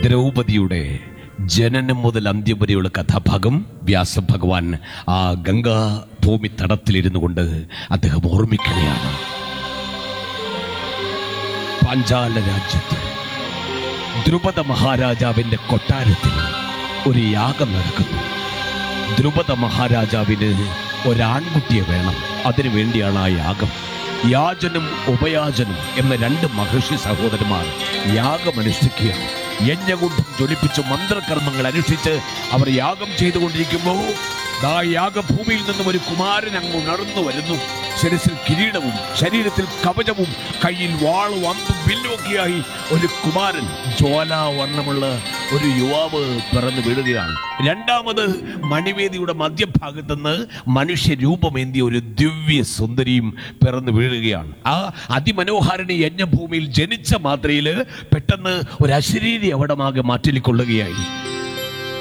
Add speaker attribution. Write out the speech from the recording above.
Speaker 1: ദ്രൗപദിയുടെ ജനനം മുതൽ അന്ത്യം വരെയുള്ള കഥാഭാഗം വ്യാസഭഗവാൻ ആ ഗംഗാ ഭൂമി തടത്തിലിരുന്നു കൊണ്ട് അദ്ദേഹം ഓർമ്മിക്കുകയാണ് പാഞ്ചാല രാജ്യത്ത് ദ്രുപദ മഹാരാജാവിന്റെ കൊട്ടാരത്തിൽ ഒരു യാഗം നടക്കുന്നു ദ്രുപദ മഹാരാജാവിന് ഒരാൺകുട്ടിയെ വേണം അതിനു വേണ്ടിയാണ് ആ യാഗം യാചനും ഉപയാചനും എന്ന രണ്ട് മഹർഷി സഹോദരന്മാർ യാഗമനുഷ്ഠിക്കുകയാണ് യജ്ഞകുണ്ഠം ജ്വലിപ്പിച്ച് മന്ത്രകർമ്മങ്ങൾ അനുഷ്ഠിച്ച് അവർ യാഗം ചെയ്തുകൊണ്ടിരിക്കുമ്പോൾ ദാ യാഗഭൂമിയിൽ നിന്നും ഒരു കുമാരൻ അങ്ങ് ഉണർന്നു വരുന്നു ശിരസിൽ കിരീടവും ശരീരത്തിൽ കവചവും കയ്യിൽ വാളും അമ്പും വില്ലുമൊക്കെയായി ഒരു കുമാരൻ ജ്വാലാവർണ്ണമുള്ള ഒരു യുവാവ് പിറന്നു വീഴുകയാണ് രണ്ടാമത് മണിവേദിയുടെ മധ്യഭാഗത്ത് നിന്ന് മനുഷ്യരൂപമേന്തിയ ഒരു ദിവ്യ സുന്ദരിയും പിറന്നു വീഴുകയാണ് ആ അതിമനോഹാരണി യജ്ഞഭൂമിയിൽ ജനിച്ച മാത്രയിൽ പെട്ടെന്ന് ഒരു അശരീരി അവിടമാകെ മാറ്റിക്കൊള്ളുകയായി